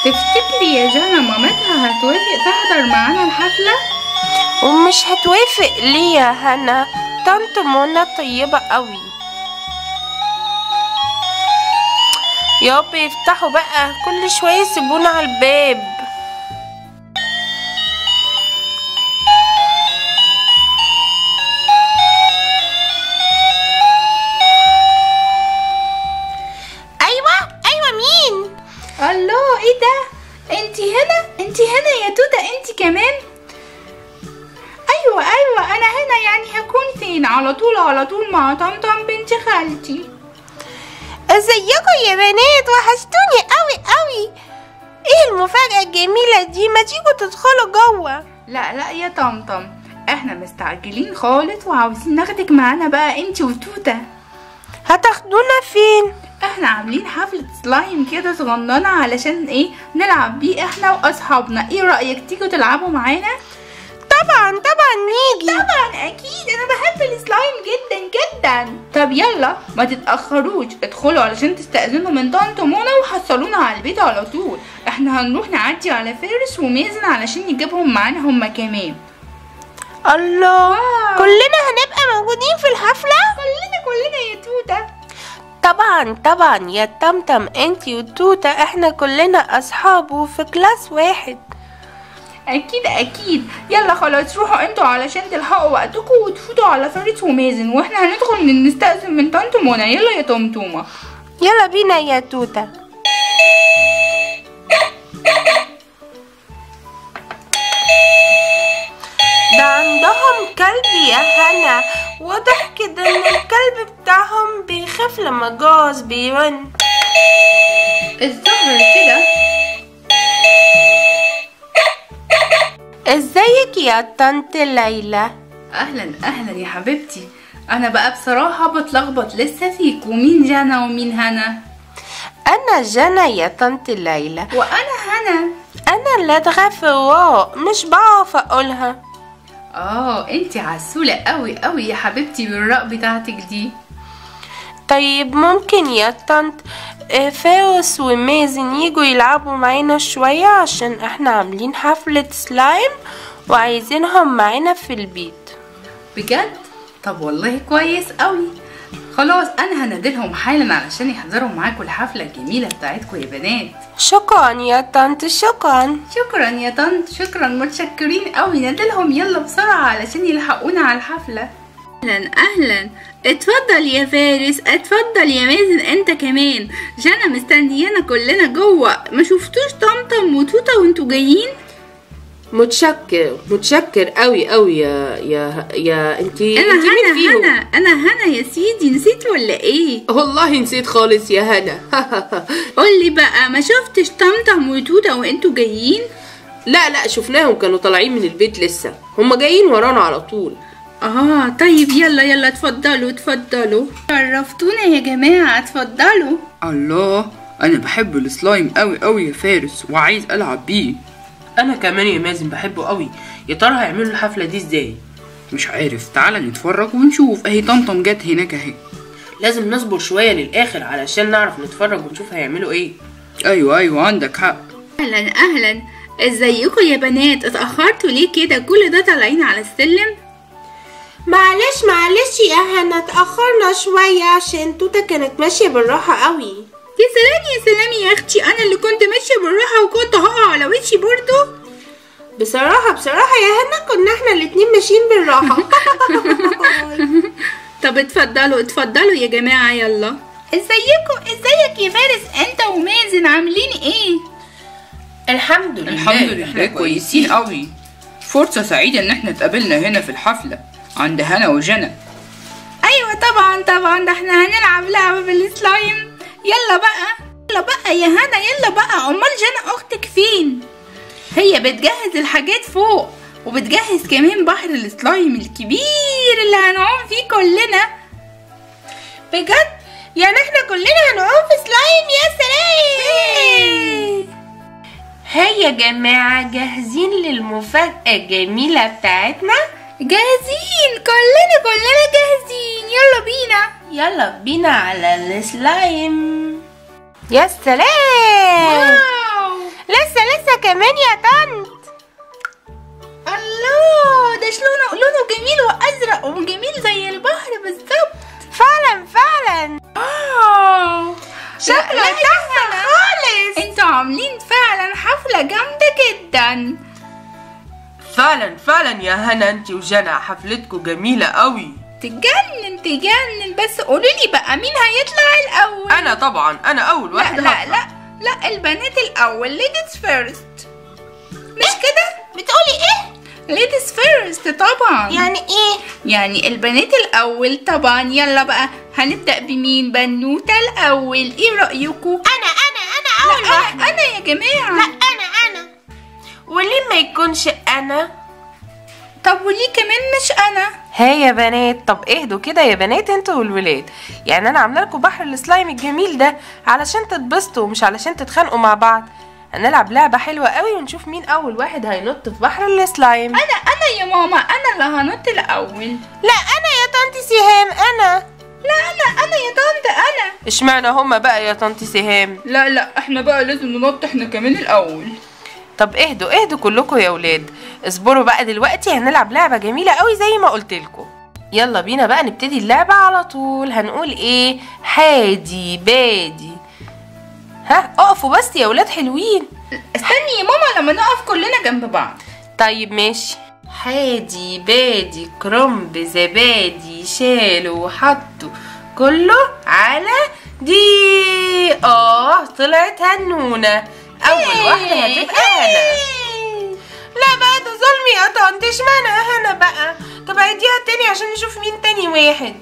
تفتكري يا جنى مامتها هتوافق تحضر معانا الحفلة؟ ومش هتوافق ليه يا هنا طنط منى طيبة قوي يابا يفتحوا بقى كل شوية يسيبونا على الباب ايوه ايوه مين الله ايه ده؟ انتي هنا؟ انتي هنا يا توتة انتي كمان؟ ايوه ايوه انا هنا يعني هكون فين؟ على طول على طول مع طمطم بنت خالتي ازيكم يا بنات وحشتوني قوي قوي ايه المفاجأة الجميلة دي ما تيجوا تدخلوا جوه لا لا يا طمطم احنا مستعجلين خالص وعاوزين ناخدك معانا بقى انتي وتوتة هتاخدونا فين احنا عاملين حفلة سلايم كده صغننة علشان ايه نلعب بيه احنا واصحابنا ايه رأيك تيجوا تلعبوا معانا؟ طبعا طبعا نيجي طبعا اكيد انا بحب السلايم جدا جدا طب يلا ما تتاخروش ادخلوا علشان تستاذنوا من طنط منى وحصلونا على البيت على طول احنا هنروح نعدي على فارس ومازن علشان نجيبهم معانا هما كمان الله واو. كلنا هنبقى موجودين في الحفلة كلنا كلنا يا توته طبعا طبعا يا طمطم انتي وتوتة احنا كلنا اصحاب وفي كلاس واحد اكيد اكيد يلا خلاص روحوا انتوا علشان تلحقوا وقتكم وتفوتوا على فارس ومازن واحنا هندخل نستأذن من طنط منى يلا يا طمطومه يلا بينا يا توتة ده عندهم كلب يا هنا واضح كده ان الكلب بتاعهم بيخاف لما جوز بيرن الظهر كده ازيك يا طنط ليلى اهلا اهلا يا حبيبتي انا بقى بصراحه بتلخبط لسه فيك ومين جانا ومين هنا انا جنى يا طنط ليلى وانا هنا انا لدغة فواق مش بعرف اقولها اه انتي عسوله قوي قوي يا حبيبتي بالراء بتاعتك دي طيب ممكن يا طنط آه، فارس ومازن يجوا يلعبوا معانا شوية عشان احنا عاملين حفلة سلايم وعايزينهم معانا في البيت بجد طب والله كويس قوي خلاص انا هنادلهم حالا علشان يحضروا معاكم الحفله الجميله بتاعتكم يا بنات شكرا يا طنط شكرا شكرا يا طنط شكرا متشكرين قوي نادلهم يلا بسرعه علشان يلحقونا على الحفله اهلا اهلا اتفضل يا فارس اتفضل يا مازن انت كمان جانا مستنيانا كلنا جوه ما شفتوش طمطم وتوته وانتوا جايين متشكر متشكر قوي قوي يا يا يا انتي انا انتي مين هنا فيهم هنا انا هنا يا سيدي نسيت ولا ايه والله نسيت خالص يا هنا قولي بقى ما شفتش طمطم وتوته وانتوا جايين لا لا شفناهم كانوا طالعين من البيت لسه هم جايين ورانا على طول اه طيب يلا يلا اتفضلوا اتفضلوا عرفتونا يا جماعة اتفضلوا الله انا بحب السلايم قوي قوي يا فارس وعايز العب بيه انا كمان يا مازن بحبه قوي يا ترى هيعملوا الحفله دي ازاي مش عارف تعالى نتفرج ونشوف اهي طمطم جت هناك اهي لازم نصبر شويه للاخر علشان نعرف نتفرج ونشوف هيعملوا ايه ايوه ايوه عندك حق اهلا اهلا ازيكم يا بنات اتأخرتوا ليه كده كل ده طالعين على السلم معلش معلش يا هنا اتأخرنا شوية عشان توتة كانت ماشية بالراحة قوي يا سلام يا سلام يا اختي انا اللي كنت ماشية بالراحة وكنت هقع على وشي برضو بصراحة بصراحة يا هنا كنا احنا الاتنين ماشيين بالراحة طب اتفضلوا اتفضلوا يا جماعة يلا ازيكم ازيك يا فارس انت ومازن عاملين ايه الحمد لله الحمد لله كويسين قوي فرصة سعيدة ان احنا اتقابلنا هنا في الحفلة عند هنا وجنى ايوه طبعا طبعا ده احنا هنلعب لعبة بالسلايم يلا بقى يلا بقى يا هنا يلا بقى امال جنى اختك فين هي بتجهز الحاجات فوق وبتجهز كمان بحر السلايم الكبير اللي هنعوم فيه كلنا بجد يعني احنا كلنا هنعوم في سلايم يا سلام هيا يا جماعة جاهزين للمفاجأة الجميلة بتاعتنا جاهزين كلنا كلنا جاهزين يلا بينا يلا بينا على السلايم يا سلام واو لا كمان يا طنط الله ده لونه لونه جميل وازرق وجميل زي البحر بالظبط فعلا فعلا اه شكله تحفة خالص انتوا عاملين فعلا حفلة جامدة جدا فعلا فعلا يا هنا انت وجنى حفلتكم جميلة قوي تجنن تجنن بس قولولي بقى مين هيطلع الاول انا طبعا انا اول لا واحدة لا هطلع. لا لا البنات الاول ladies first مش كده بتقولي ايه ladies first طبعا يعني ايه يعني البنات الاول طبعا يلا بقى هنبدأ بمين بنوتة الاول ايه رأيكم انا انا انا اول لا واحدة انا انا يا جماعة انا انا وليه ما يكونش انا طب وليه كمان مش انا ها يا بنات طب اهدوا كده يا بنات انتوا والولاد يعني انا عامله لكم بحر السلايم الجميل ده علشان تتبسطوا مش علشان تتخانقوا مع بعض هنلعب لعبه حلوه قوي ونشوف مين اول واحد هينط في بحر السلايم انا انا يا ماما انا اللي هنط الاول لا انا يا طنط سهام انا لا انا انا يا طنط انا اشمعنى هما بقى يا طنط سهام لا لا احنا بقى لازم ننط احنا كمان الاول طب اهدوا اهدوا كلكم يا ولاد اصبروا بقى دلوقتي هنلعب لعبة جميلة قوي زي ما قلت لكم يلا بينا بقى نبتدي اللعبة على طول هنقول ايه حادي بادي ها اقفوا بس يا ولاد حلوين استني يا ماما لما نقف كلنا جنب بعض طيب ماشي حادي بادي كرنب زبادي شالوا وحطوا كله على دي اه طلعت هنونة اول واحدة هتبقى هنا لا بقى ده ظلم يا طنط اشمعنى هنا بقى طب عيديها تاني عشان نشوف مين تاني واحد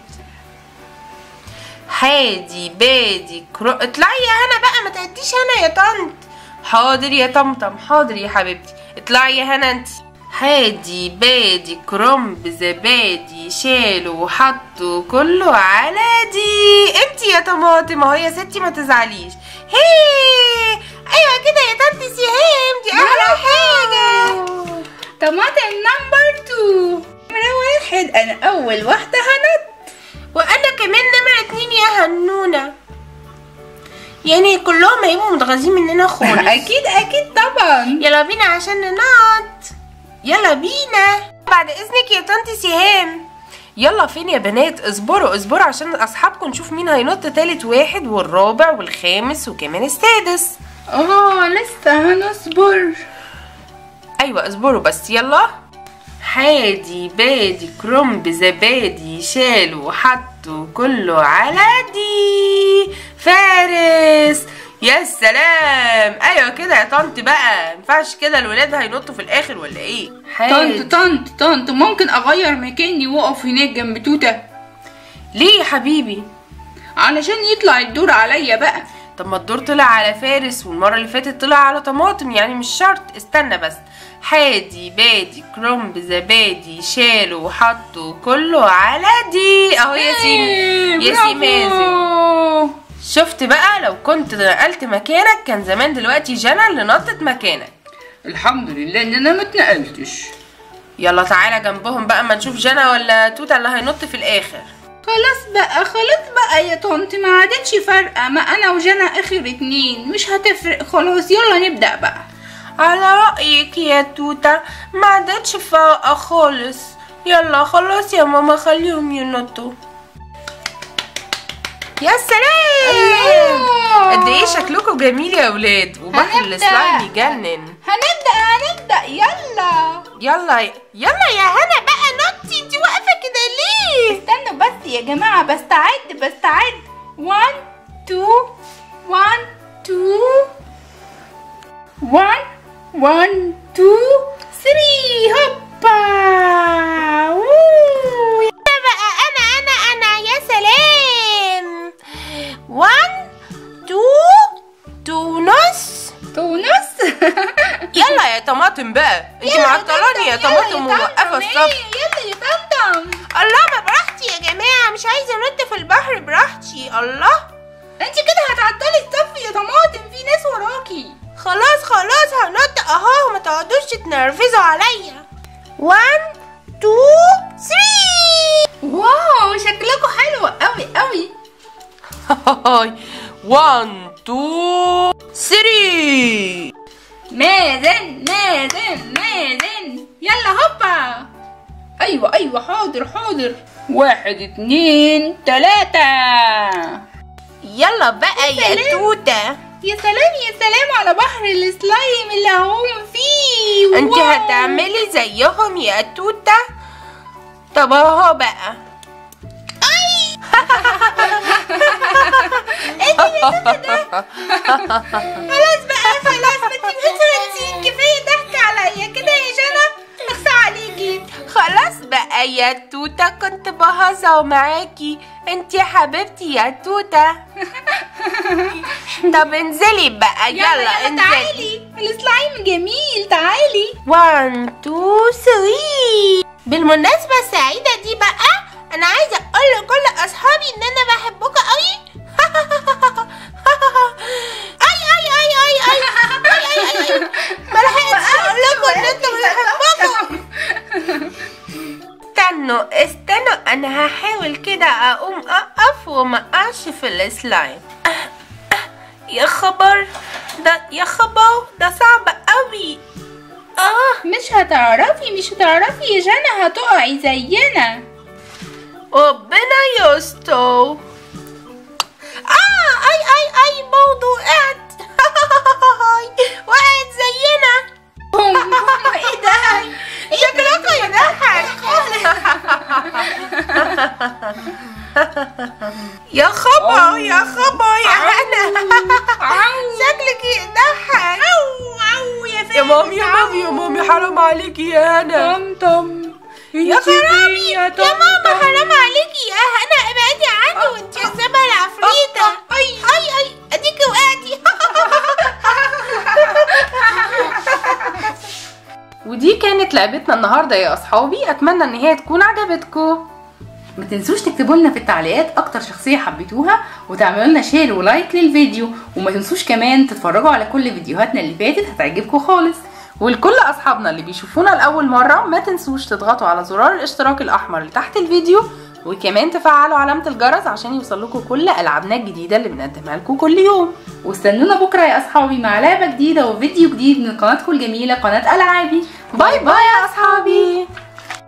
حادي بادي كرو اطلعي يا هنا بقى ما تعديش هنا يا طنط حاضر يا طمطم حاضر يا حبيبتي اطلعي يا هنا انت حادي بادي كرنب زبادي شالوا وحطوا كله على دي انت يا طماطم اهو يا ستي ما تزعليش هي ايوه كده يا طنط سهام دي احلى حاجه طماطم نمبر 2 نمرة واحد انا اول واحدة هنط وانا كمان نمرة اتنين يا هنونة يعني كلهم هيبقوا متغاظين مننا خالص اكيد اكيد طبعا يلا بينا عشان ننط يلا بينا بعد اذنك يا طنط سهام يلا فين يا بنات اصبروا اصبروا عشان اصحابكم نشوف مين هينط تالت واحد والرابع والخامس وكمان السادس اه لسه هنصبر ايوه اصبروا بس يلا حادي بادي كرنب زبادي شالوا وحطوا كله على دي فارس يا سلام ايوه كده يا طنط بقى ينفعش كده الولاد هينطوا في الاخر ولا ايه طنط طنط طنط ممكن اغير مكاني واقف هناك جنب توته ليه يا حبيبي علشان يطلع الدور عليا بقى طب ما الدور طلع على فارس والمرة اللي فاتت طلع على طماطم يعني مش شرط استنى بس حادي بادي كرنب زبادي شالوا وحطوا كله على دي اهو يا سيدي يا سي مازن برافو. شفت بقى لو كنت نقلت مكانك كان زمان دلوقتي جنى اللي نطت مكانك الحمد لله ان انا ما اتنقلتش يلا تعالى جنبهم بقى اما نشوف جنى ولا توتا اللي هينط في الاخر خلاص بقى خلاص بقى يا طنط ما عادتش فارقة ما انا وجنى اخر اتنين مش هتفرق خلاص يلا نبدأ بقى على رأيك يا توتا ما عادتش فاقة خالص يلا خلاص يا ماما خليهم ينطوا يا سلام الله. قد ايه شكلكم جميل يا ولاد وبحر هنبدأ. السلايم يجنن هنبدأ هنبدأ يلا يلا يلا يا هنا بقى نطي انت واقفه كده ليه استنوا بس يا جماعة بستعد بستعد 1 2 1 2 1 1 2 3 هوبا ووو. انا بقى انا انا انا يا سلام 1 2 2 نص تونس يلا يا طماطم بقى انت معطلاني يا طماطم وموقفه الصف يلا يا طمطم الله ما براحتي يا جماعه مش عايزه انط في البحر براحتي الله انت كده هتعطلي الصف يا طماطم في ناس وراكي خلاص خلاص هنط اهو ما تقعدوش تتنرفزوا عليا 1 2 3 واو شكلكوا حلو قوي قوي هاي 1 2 3 مازن مازن مازن يلا هوبا ايوه ايوه حاضر حاضر واحد اتنين تلاتة يلا بقى يا سلام. توتة يا سلام يا سلام على بحر السلايم اللي هقوم فيه انت واو. هتعملي زيهم يا توتة طب اهو بقى خلاص بقى خلاص ما تبقيش تنسين كفايه ضحك عليا كده يا جنى اخصى عليكي خلاص بقى يا توتة كنت بهزر معاكي انت يا حبيبتي يا توتة طب انزلي بقى يلا, يلا انزلي تعالي السلايم جميل تعالي 1 2 3 بالمناسبة السعيدة دي بقى أنا عايزة أقول لكل أصحابي إن أنا بحبكم قوي أي أي أي أي أي أي أي أي ملحقتش أقول لكم إن أنتوا بحبكم استنوا استنوا أنا هحاول كده أقوم أقف وما أقعش في السلايم يا خبر ده يا خبر ده صعب قوي اه مش هتعرفي مش هتعرفي يا جنى هتقعي زينا ربنا يستر اه اي اي اي برضه وقعت وقعت زينا بوم ايه ده شكلكم يضحك يا خبر يا خبر يا هنا شكلك يضحك او او يا يا مامي يا مامي يا مامي حرام عليكي يا هنا طمطم يا خرابي يا ماما حرام عليكي يا هنا ابعدي عني وانت سامه العفريته اي اي اي اديكي وقعتي ودي كانت لعبتنا النهارده يا اصحابي اتمنى ان هي تكون عجبتكم ما تنسوش تكتبوا لنا في التعليقات اكتر شخصيه حبيتوها وتعملوا لنا شير ولايك للفيديو وما تنسوش كمان تتفرجوا على كل فيديوهاتنا اللي فاتت هتعجبكم خالص ولكل اصحابنا اللي بيشوفونا لاول مره ما تنسوش تضغطوا على زرار الاشتراك الاحمر اللي تحت الفيديو وكمان تفعلوا علامه الجرس عشان يوصلكوا كل العابنا الجديده اللي بنقدمها لكم كل يوم واستنونا بكره يا اصحابي مع لعبه جديده وفيديو جديد من قناتكم الجميله قناه العابي باي باي يا اصحابي